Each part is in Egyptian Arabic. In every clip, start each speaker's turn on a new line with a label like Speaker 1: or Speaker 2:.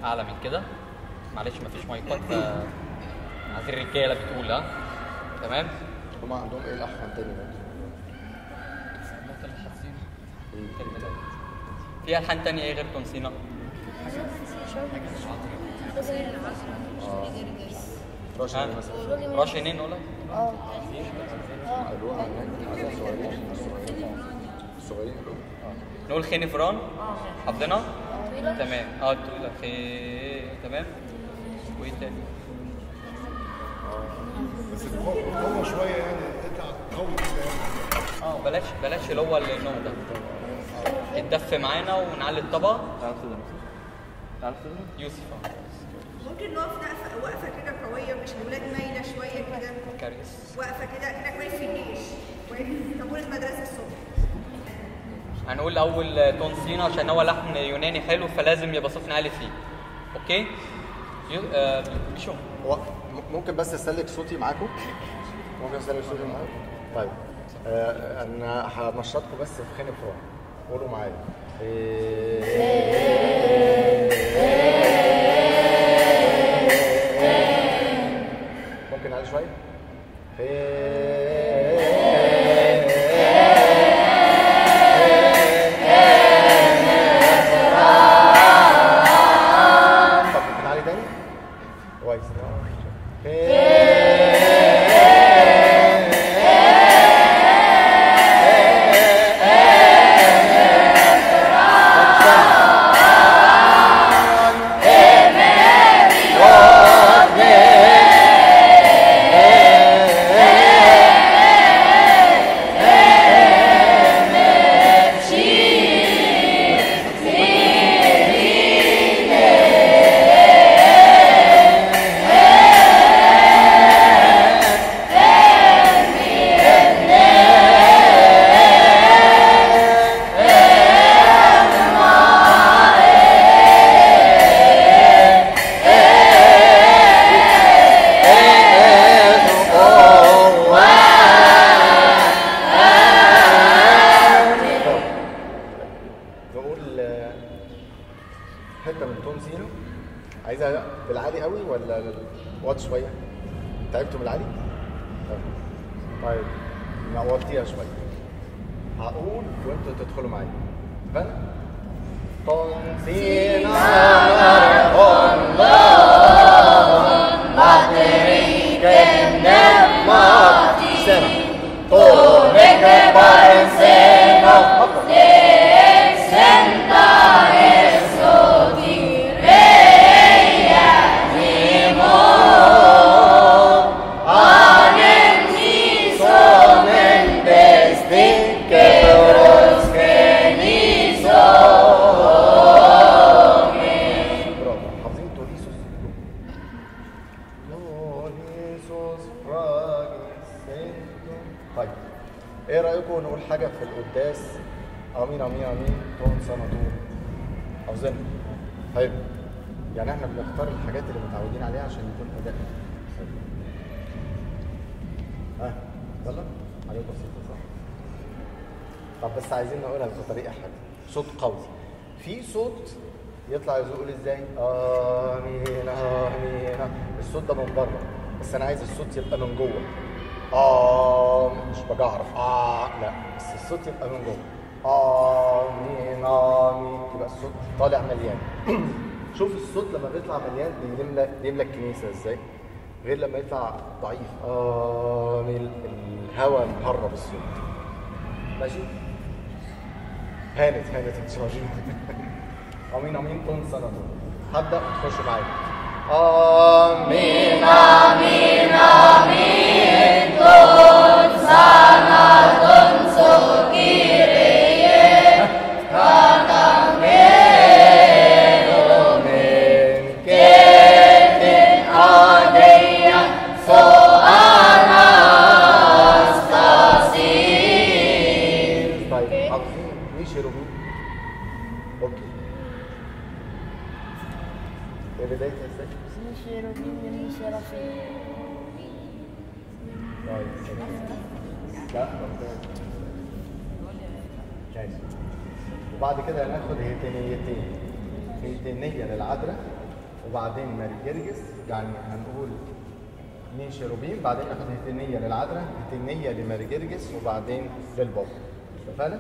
Speaker 1: اعلى من كده معلش مفيش مايكات ف عايزين الرجاله بتقول ها تمام
Speaker 2: هما عندهم ايه الاحسن تاني بقى؟
Speaker 1: في الحان تانية ايه غير تونسينا
Speaker 2: رشا
Speaker 1: ها
Speaker 2: مثلا
Speaker 1: رش هنين ولا
Speaker 3: اه
Speaker 2: قالوها هناك على الصغيرين الصغيرين الصغيرين قالوها اه
Speaker 1: نقول خيني فران حافظينها تمام اه طويلة خي تمام وايه تاني
Speaker 4: بس هو هو شويه يعني اطلع قوي كده يعني
Speaker 1: اه بلاش بلاش اللي هو النوم ده يتدف معانا ونعلي الطبقة
Speaker 5: تعرف تقدر تعرف تقدر
Speaker 1: يوسف آه.
Speaker 6: ممكن نقف وقفه وقفه كده قويه مش الاولاد مايله شويه كده
Speaker 1: كارثة
Speaker 6: وقفه كده كده كويس في الجيش كويس طابور المدرسه الصبح
Speaker 1: هنقول اول تونسينا عشان هو لحن يوناني حلو فلازم يبقى صوتنا عالي فيه اوكي يو... آه بيشو
Speaker 2: هو م- ممكن بس اسلك صوتي معاكم ممكن اسلك صوتي معاكم طيب آه انا هنشطكم بس في خانق فرع قولوا معايا ممكن على شويه طب ممكن علي تاني كويس نقول آه، حته من تون زيرو عايزها بالعالي قوي ولا واطي شويه تعبتوا من العالي طيب. طيب نوطيها شويه هقول وانتوا تدخلوا معايا اتفقنا تون زيرو برافو حافظين توليسوس توليسوس فراجيسينتو طيب ايه رايكم نقول حاجه في القداس امين امين امين تون سنه تون حافظينها حلو يعني احنا بنختار الحاجات اللي متعودين عليها عشان يكون اداء حلو. ها يلا عليكم بسيطه صح طب بس عايزين نقولها بطريقه حلوه صوت قوي في صوت يطلع يقول ازاي امين امين الصوت ده من بره بس انا عايز الصوت يبقى من جوه اه مش بجعرف اه لا بس الصوت يبقى من جوه امين امين يبقى الصوت طالع مليان شوف الصوت لما بيطلع مليان بيملى بيملى الكنيسه ازاي غير لما يطلع ضعيف امين الهواء مهرب الصوت ماشي هانت هانت ان شاء الله امين امين طن سنه طن هبدا تخش معايا امين طيب حافظين مش يروبين اوكي ايه بدايتها ازاي؟ طيب لا ماشي وبعد كده هناخد هيتينيتين هيتينية للعذراء وبعدين ماري جرجس يعني هنقول مين شيروبيم بعدين ناخد هتنية للعذراء هتنية لماري جرجس وبعدين للبابا اتفقنا؟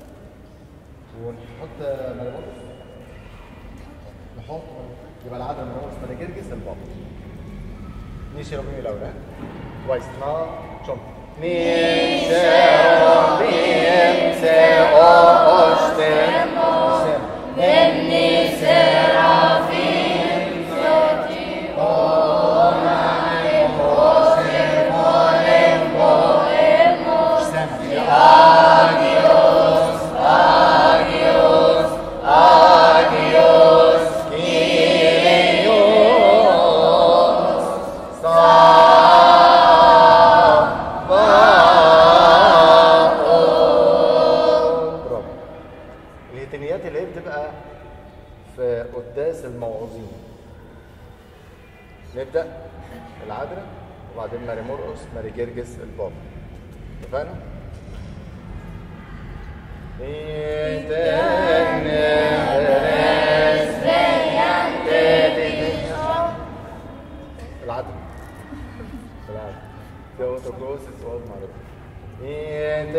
Speaker 2: ونحط ماري بابا نحط يبقى العذراء من هو ماري جرجس البابا مين شيروبيم الأول ها؟ كويس نا شوم مين شيروبيم سي او اشتم برافو الهتنيات اللي هي بتبقى في قداس الموعوظين نبدأ العذراء وبعدين ماري مرقس ماري جرجس البابا اتفقنا؟ العدل العدل Theotokos is all mother.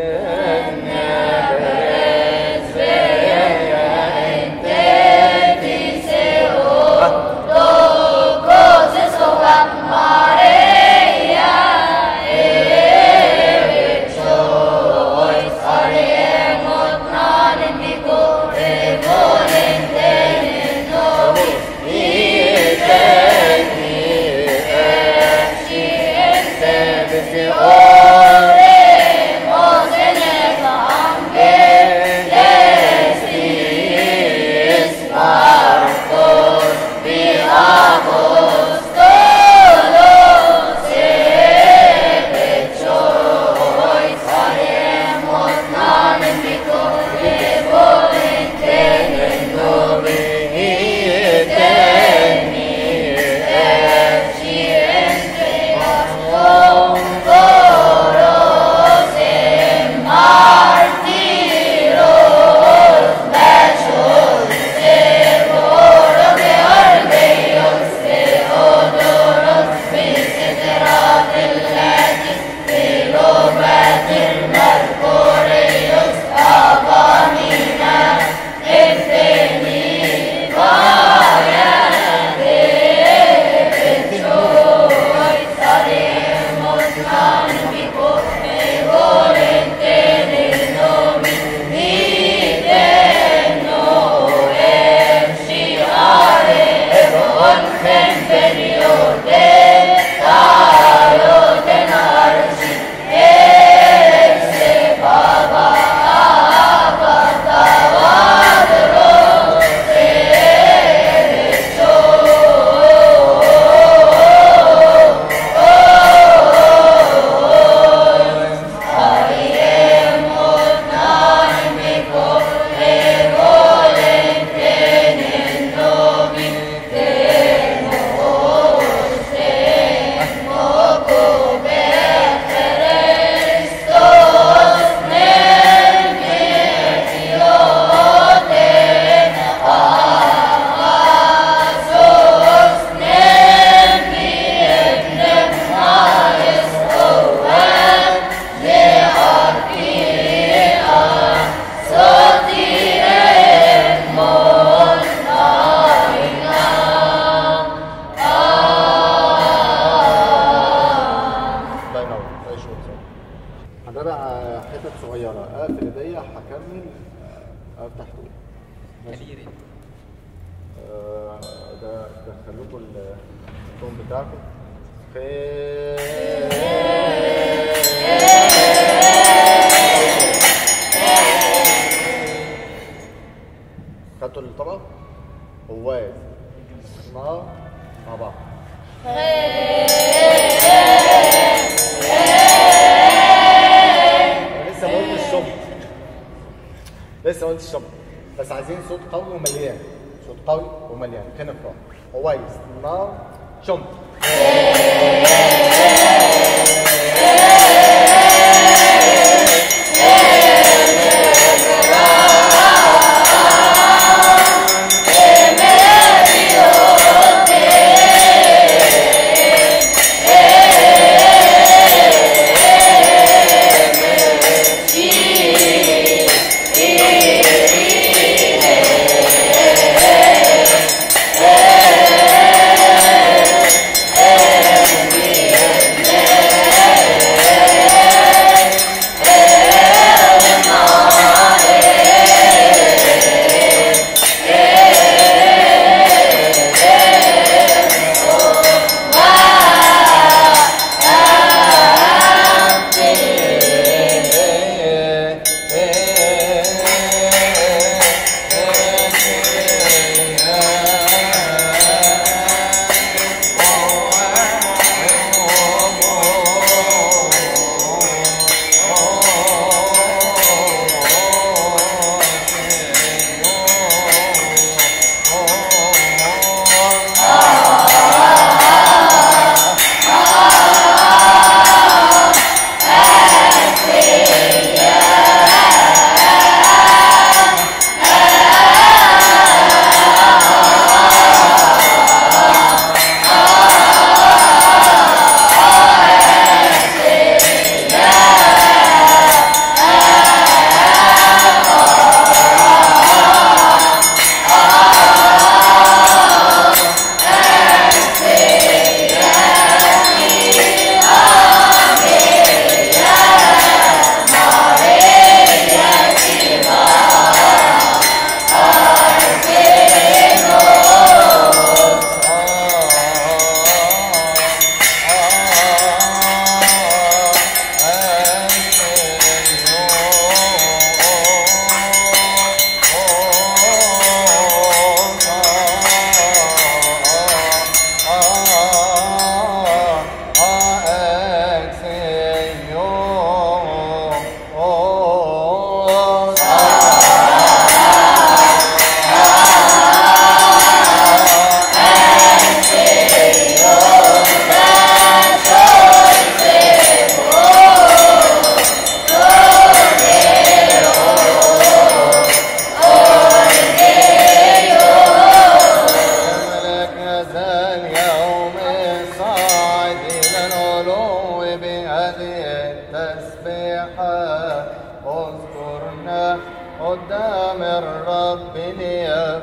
Speaker 2: الله ينور اي شغل صح هنراجع حتت صغيره اقفل ايديا هكمل آه، افتح دول ماشي
Speaker 1: كبير
Speaker 2: آه، ده دخلوكوا التون بتاعكم خدتوا الطبق هواز مع مع بعض أنا لسه ما قلتش الشم لسه ما قلتش الشم بس عايزين صوت قوي ومليان صوت قوي ومليان كان افراح هوايز نار شم
Speaker 3: Amen.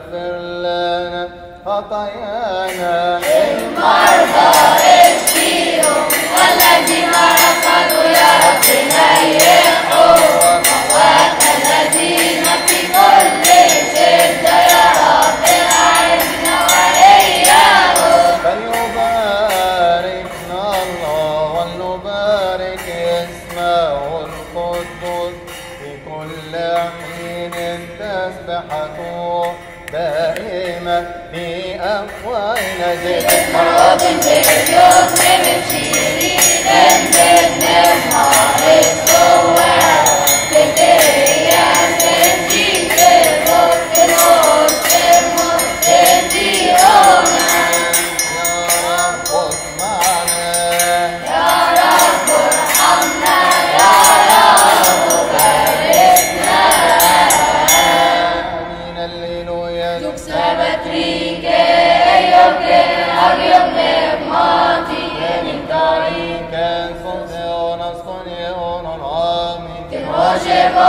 Speaker 2: اغفر لنا خطايانا فليباركنا الله ولنبارك اسمه القدوس في كل حين تسبحته دائمة في أفواهنا ذكر يا رب اسمعنا آمين هللويا Kariken som Theonas kon Eonon Amin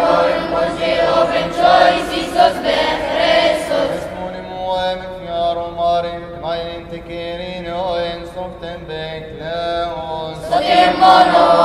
Speaker 2: Esmonim Moem Fjarom Marin Main Tekirin Oen Soften Bekleon